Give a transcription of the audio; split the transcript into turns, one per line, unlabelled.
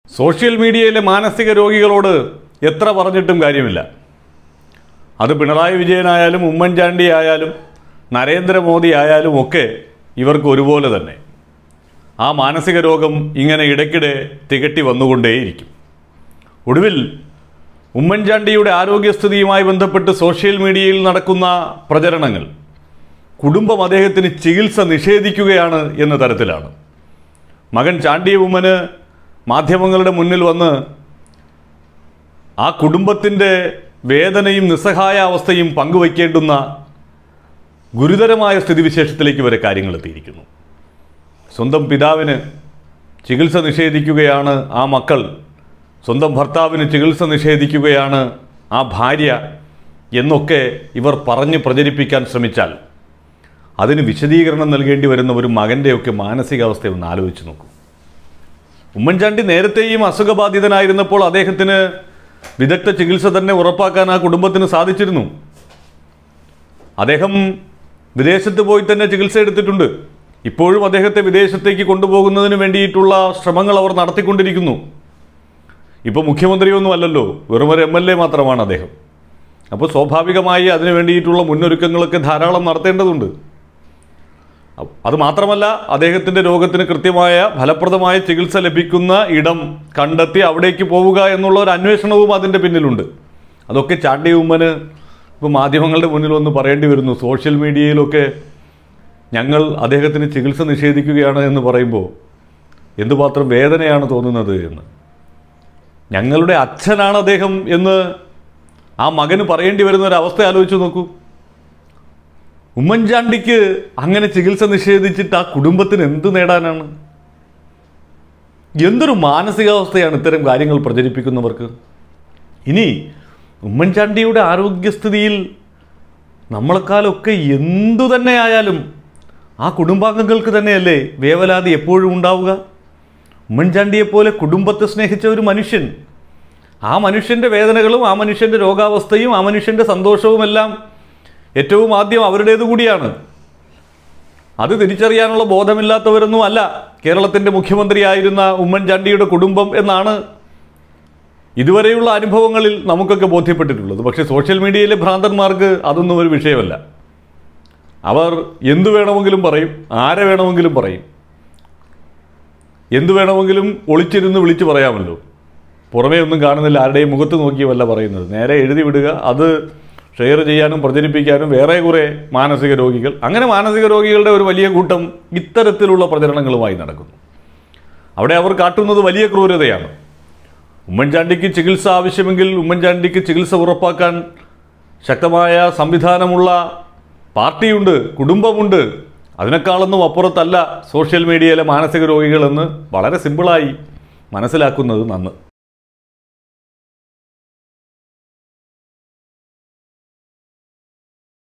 social മീഡിയയിലെ മാനസിക രോഗികളോട് എത്ര പറഞ്ഞിട്ടും കാര്യമില്ല അത് പിണറായി വിജയനായാലും ഉമ്മൻചാണ്ടി ആയാലും നരേന്ദ്രമോദി ആയാലും ഒക്കെ ഇവർക്ക് ഒരുപോലെ തന്നെ ആ മാനസിക രോഗം ഇങ്ങനെ ഇടയ്ക്കിടെ തികട്ടി വന്നുകൊണ്ടേയിരിക്കും ഒടുവിൽ ഉമ്മൻചാണ്ടിയുടെ ആരോഗ്യസ്ഥിതിയുമായി ബന്ധപ്പെട്ട് സോഷ്യൽ മീഡിയയിൽ നടക്കുന്ന പ്രചരണങ്ങൾ കുടുംബം അദ്ദേഹത്തിന് ചികിത്സ നിഷേധിക്കുകയാണ് എന്ന തരത്തിലാണ് മകൻ ചാണ്ടി ഉമ്മന് മാധ്യമങ്ങളുടെ മുന്നിൽ വന്ന് ആ കുടുംബത്തിൻ്റെ വേദനയും നിസ്സഹായാവസ്ഥയും പങ്കുവയ്ക്കേണ്ടുന്ന ഗുരുതരമായ സ്ഥിതിവിശേഷത്തിലേക്ക് വരെ കാര്യങ്ങൾ എത്തിയിരിക്കുന്നു സ്വന്തം പിതാവിന് ചികിത്സ നിഷേധിക്കുകയാണ് ആ മക്കൾ സ്വന്തം ഭർത്താവിന് ചികിത്സ നിഷേധിക്കുകയാണ് ആ ഭാര്യ എന്നൊക്കെ ഇവർ പറഞ്ഞ് പ്രചരിപ്പിക്കാൻ ശ്രമിച്ചാൽ അതിന് വിശദീകരണം നൽകേണ്ടി വരുന്ന ഒരു മകൻ്റെയൊക്കെ മാനസികാവസ്ഥ ഒന്ന് ആലോചിച്ച് നോക്കൂ ഉമ്മൻചാണ്ടി നേരത്തെയും അസുഖബാധിതനായിരുന്നപ്പോൾ അദ്ദേഹത്തിന് വിദഗ്ധ ചികിത്സ തന്നെ ഉറപ്പാക്കാൻ ആ കുടുംബത്തിന് സാധിച്ചിരുന്നു അദ്ദേഹം വിദേശത്ത് പോയി തന്നെ ചികിത്സ എടുത്തിട്ടുണ്ട് ഇപ്പോഴും അദ്ദേഹത്തെ വിദേശത്തേക്ക് കൊണ്ടുപോകുന്നതിന് വേണ്ടിയിട്ടുള്ള ശ്രമങ്ങൾ അവർ നടത്തിക്കൊണ്ടിരിക്കുന്നു ഇപ്പോൾ മുഖ്യമന്ത്രിയൊന്നും അല്ലല്ലോ വെറും ഒരു എം എൽ എ മാത്രമാണ് അദ്ദേഹം അപ്പോൾ സ്വാഭാവികമായി അതിനു വേണ്ടിയിട്ടുള്ള മുന്നൊരുക്കങ്ങളൊക്കെ ധാരാളം നടത്തേണ്ടതുണ്ട് അ- അത് മാത്രമല്ല അദ്ദേഹത്തിൻ്റെ രോഗത്തിന് കൃത്യമായ ഫലപ്രദമായ ചികിത്സ ലഭിക്കുന്ന ഇടം കണ്ടെത്തി അവിടേക്ക് പോവുക എന്നുള്ള ഒരു അന്വേഷണവും അതിൻ്റെ പിന്നിലുണ്ട് അതൊക്കെ ചാണ്ടി ഉമ്മന് ഇപ്പോൾ മാധ്യമങ്ങളുടെ മുന്നിൽ വന്ന് പറയേണ്ടി വരുന്നു സോഷ്യൽ മീഡിയയിലൊക്കെ ഞങ്ങൾ അദ്ദേഹത്തിന് ചികിത്സ നിഷേധിക്കുകയാണ് എന്ന് പറയുമ്പോൾ എന്തുമാത്രം വേദനയാണ് തോന്നുന്നത് എന്ന് ഞങ്ങളുടെ അച്ഛനാണ് അദ്ദേഹം എന്ന് ആ മകന് പറയേണ്ടി വരുന്ന ഒരു അവസ്ഥ ആലോചിച്ച് നോക്കൂ ഉമ്മൻചാണ്ടിക്ക് അങ്ങനെ ചികിത്സ നിഷേധിച്ചിട്ട് ആ കുടുംബത്തിന് എന്ത് നേടാനാണ് എന്തൊരു മാനസികാവസ്ഥയാണ് ഇത്തരം കാര്യങ്ങൾ പ്രചരിപ്പിക്കുന്നവർക്ക് ഇനി ഉമ്മൻചാണ്ടിയുടെ ആരോഗ്യസ്ഥിതിയിൽ നമ്മളെക്കാളൊക്കെ എന്തു തന്നെ ആയാലും ആ കുടുംബാംഗങ്ങൾക്ക് തന്നെയല്ലേ വേവലാതി എപ്പോഴും ഉണ്ടാവുക ഉമ്മൻചാണ്ടിയെപ്പോലെ കുടുംബത്തെ സ്നേഹിച്ച ഒരു മനുഷ്യൻ ആ മനുഷ്യൻ്റെ വേദനകളും ആ മനുഷ്യൻ്റെ രോഗാവസ്ഥയും ആ മനുഷ്യൻ്റെ സന്തോഷവുമെല്ലാം ഏറ്റവും ആദ്യം അവരുടേത് കൂടിയാണ് അത് തിരിച്ചറിയാനുള്ള ബോധമില്ലാത്തവരൊന്നും അല്ല കേരളത്തിൻ്റെ മുഖ്യമന്ത്രിയായിരുന്ന ഉമ്മൻചാണ്ടിയുടെ കുടുംബം എന്നാണ് ഇതുവരെയുള്ള അനുഭവങ്ങളിൽ നമുക്കൊക്കെ ബോധ്യപ്പെട്ടിട്ടുള്ളത് പക്ഷേ സോഷ്യൽ മീഡിയയിലെ ഭ്രാന്തന്മാർക്ക് അതൊന്നും ഒരു വിഷയമല്ല അവർ എന്തു വേണമെങ്കിലും പറയും ആരെ വേണമെങ്കിലും പറയും എന്തു വേണമെങ്കിലും ഒളിച്ചിരുന്ന് വിളിച്ചു പറയാമല്ലോ പുറമേ ഒന്നും കാണുന്നില്ല ആരുടെയും മുഖത്ത് നോക്കിയല്ല പറയുന്നത് നേരെ എഴുതി വിടുക അത് ഷെയർ ചെയ്യാനും പ്രചരിപ്പിക്കാനും വേറെ കുറേ മാനസിക രോഗികൾ അങ്ങനെ മാനസിക രോഗികളുടെ ഒരു വലിയ കൂട്ടം ഇത്തരത്തിലുള്ള പ്രചരണങ്ങളുമായി നടക്കുന്നു അവിടെ അവർ കാട്ടുന്നത് വലിയ ക്രൂരതയാണ് ഉമ്മൻചാണ്ടിക്ക് ചികിത്സ ആവശ്യമെങ്കിൽ ഉമ്മൻചാണ്ടിക്ക് ചികിത്സ ഉറപ്പാക്കാൻ ശക്തമായ സംവിധാനമുള്ള പാർട്ടിയുണ്ട് കുടുംബമുണ്ട് അതിനേക്കാളൊന്നും അപ്പുറത്തല്ല സോഷ്യൽ മീഡിയയിലെ മാനസിക രോഗികളെന്ന് വളരെ സിമ്പിളായി മനസ്സിലാക്കുന്നത് നന്ന്